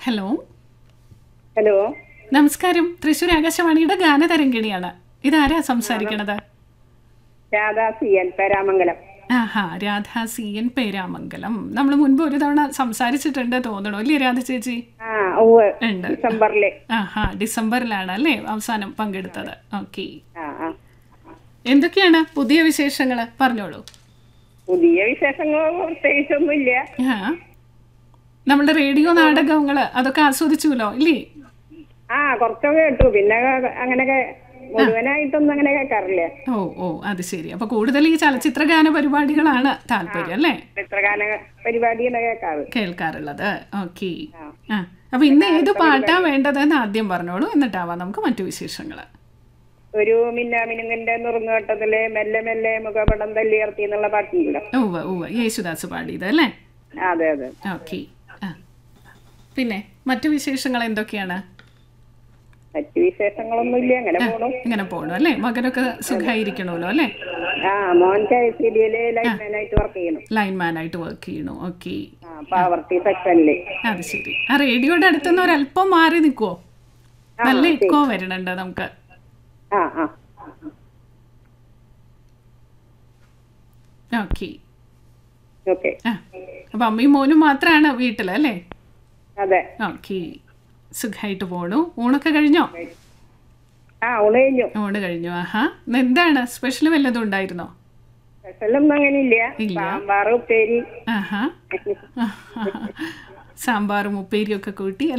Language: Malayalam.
ഹലോ ഹലോ നമസ്കാരം തൃശ്ശൂർ ആകാശവാണിയുടെ ഗാനതരംഗിണിയാണ് ഇതാരാ സംസാരിക്കണത് രാധാ സി എൻ പേരാമംഗലം ആഹാ രാധ സി എൻ പേരാമംഗലം നമ്മൾ മുൻപ് ഒരു തവണ സംസാരിച്ചിട്ടുണ്ട് തോന്നണോ അല്ലേ രാധ ചേച്ചി ആ ഉവ്വ് ഉണ്ട് ഡിസംബറില് ആഹാ ഡിസംബറിലാണ് അല്ലേ അവസാനം പങ്കെടുത്തത് ഓക്കെ ആ ആ എന്തൊക്കെയാണ് പുതിയ വിശേഷങ്ങൾ പറഞ്ഞോളൂ പുതിയ വിശേഷങ്ങൾ പ്രത്യേകിച്ചൊന്നുമില്ല ആ നമ്മളുടെ റേഡിയോ നാടകങ്ങൾ അതൊക്കെ ആസ്വദിച്ചുല്ലോ ഇല്ലേ ആ കുറച്ചൊക്കെ കേട്ടു പിന്നെ അങ്ങനെയൊക്കെ മുഴുവനായിട്ടൊന്നും അങ്ങനെ കേൾക്കാറില്ല ഓ ഓ അത് ശരി അപ്പൊ കൂടുതൽ ഈ ചലച്ചിത്ര ഗാന പരിപാടികളാണ് താല്പര്യം അല്ലേ ചിത്രഗാന പരിപാടിയാണ് കേൾക്കാറ് കേൾക്കാറുള്ളത് ഓക്കെ ആ. ആ അപ്പൊ ഇന്ന് ഏത് പാട്ടാ വേണ്ടതെന്ന് ആദ്യം പറഞ്ഞോളൂ എന്നിട്ടാവാം നമുക്ക് മറ്റു വിശേഷങ്ങൾ ഒരു മിന്നാമിനുങ്ങിന്റെ നുറുങ്ങുവട്ടത്തില് മെല്ലെ മെല്ലെ മുഖപടം തല്ലിയർത്തി എന്നുള്ള പാട്ടില്ല ഉവ്വ് ഉവ്വ് യേശുദാസ് പാടിയത് അല്ലേ അതെ അതെ ഓക്കെ ആ പിന്നെ മറ്റു വിശേഷങ്ങൾ എന്തൊക്കെയാണ് മറ്റു വിശേഷങ്ങളൊന്നുമില്ല അങ്ങനെ പോണു ഇങ്ങനെ പോകണം അല്ലേ മകനൊക്കെ സുഖമായിരിക്കണമല്ലോ അല്ലേ ആ മോൻ കെ എസ് സി ബിയില് ലൈൻമാനായിട്ട് വർക്ക് ചെയ്യണം ലൈൻമാനായിട്ട് വർക്ക് ചെയ്യണു ഓക്കെ ആ പാവർട്ടി സെക്ഷനില് അത് ശരി ആ റേഡിയോയുടെ അടുത്തുനിന്ന് ഒരല്പം മാറി നിൽക്കുവോ നല്ല ഇക്കോ വരണുണ്ട് നമുക്ക് ആ ആ ഓക്കെ ഓക്കെ ആ അപ്പൊ അമ്മയും മോനും മാത്രമാണ് വീട്ടിൽ അല്ലേ അതെ ഓക്കെ സുഖമായിട്ട് പോണു ഊണൊക്കെ കഴിഞ്ഞോ ആ ഊണ് കഴിഞ്ഞു ഊണ് കഴിഞ്ഞു ആഹാ ഇന്ന് എന്താണ് സ്പെഷ്യൽ വല്ലതും ഉണ്ടായിരുന്നോ സ്പെഷ്യലൊന്നും അങ്ങനെ ഇല്ല ഇല്ല. സാമ്പാർ ഉപ്പേരി ആഹാ സാമ്പാറും ഉപ്പേരിയും ഒക്കെ കൂട്ടി